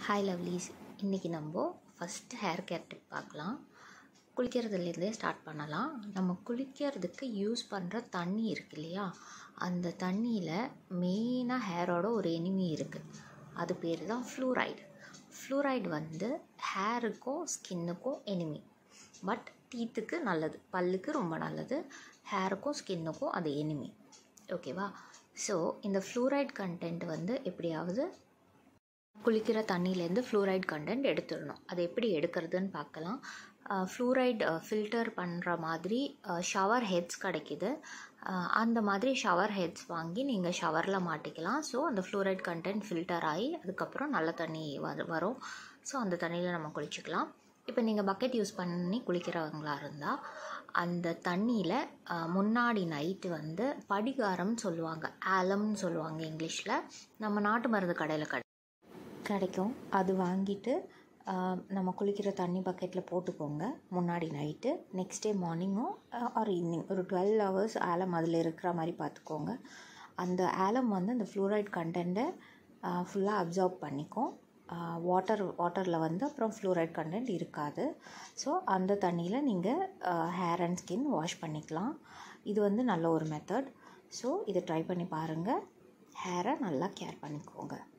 hi lovelies இன்றைக்கி நம்ம first hair care tip பார்க்கலாம் குளிக்கிறதுலேருந்தே ஸ்டார்ட் பண்ணலாம் நம்ம குளிக்கிறதுக்கு யூஸ் பண்ணுற தண்ணி இருக்கு இல்லையா அந்த தண்ணியில் மெயினாக ஹேரோட ஒரு எனிமி இருக்குது அது பேர் தான் ஃப்ளூரைடு ஃப்ளூரைடு வந்து ஹேருக்கும் ஸ்கின்னுக்கும் எனிமி பட் டீத்துக்கு நல்லது பல்லுக்கு ரொம்ப நல்லது ஹேருக்கும் ஸ்கின்னுக்கும் அது எனிமி ஓகேவா ஸோ இந்த ஃப்ளூரைட் கண்டென்ட் வந்து எப்படியாவது குளிக்கிற தண்ணியிலேருந்து ஃப்ளூரைட் கண்டென்ட் எடுத்துடணும் அது எப்படி எடுக்கிறதுன்னு பார்க்கலாம் ஃப்ளூரைட் ஃபில்டர் பண்ணுற மாதிரி ஷவர் ஹெட்ஸ் கிடைக்கிது அந்த மாதிரி ஷவர் ஹெட்ஸ் வாங்கி நீங்கள் ஷவரில் மாட்டிக்கலாம் ஸோ அந்த ஃப்ளூரைட் கண்டென்ட் ஃபில்டர் ஆகி அதுக்கப்புறம் நல்ல தண்ணி வ வரும் ஸோ அந்த தண்ணியில் நம்ம குளிச்சுக்கலாம் இப்போ நீங்கள் பக்கெட் யூஸ் பண்ணி குளிக்கிறவங்களா இருந்தால் அந்த தண்ணியில் முன்னாடி நைட்டு வந்து படிகாரம்னு சொல்லுவாங்க ஆலம்னு சொல்லுவாங்க இங்கிலீஷில் நம்ம நாட்டு மருந்து கடையில் கடை கிடைக்கும் அது வாங்கிட்டு நம்ம குளிக்கிற தண்ணி பக்கெட்டில் போட்டுக்கோங்க முன்னாடி நைட்டு நெக்ஸ்ட் டே மார்னிங்கும் ஆர் ஈவினிங் ஒரு டுவெல் ஹவர்ஸ் ஆலம் அதில் இருக்கிற மாதிரி பார்த்துக்கோங்க அந்த ஆலம் வந்து அந்த ஃப்ளூரைட் கண்டென்ட்டை ஃபுல்லாக அப்சார்ப் பண்ணிக்கும் வாட்டர் வாட்டரில் வந்து அப்புறம் ஃப்ளூரைட் கண்டென்ட் இருக்காது ஸோ அந்த தண்ணியில் நீங்கள் ஹேர் அண்ட் ஸ்கின் வாஷ் பண்ணிக்கலாம் இது வந்து நல்ல ஒரு மெத்தட் ஸோ இதை ட்ரை பண்ணி பாருங்கள் ஹேரை நல்லா கேர் பண்ணிக்கோங்க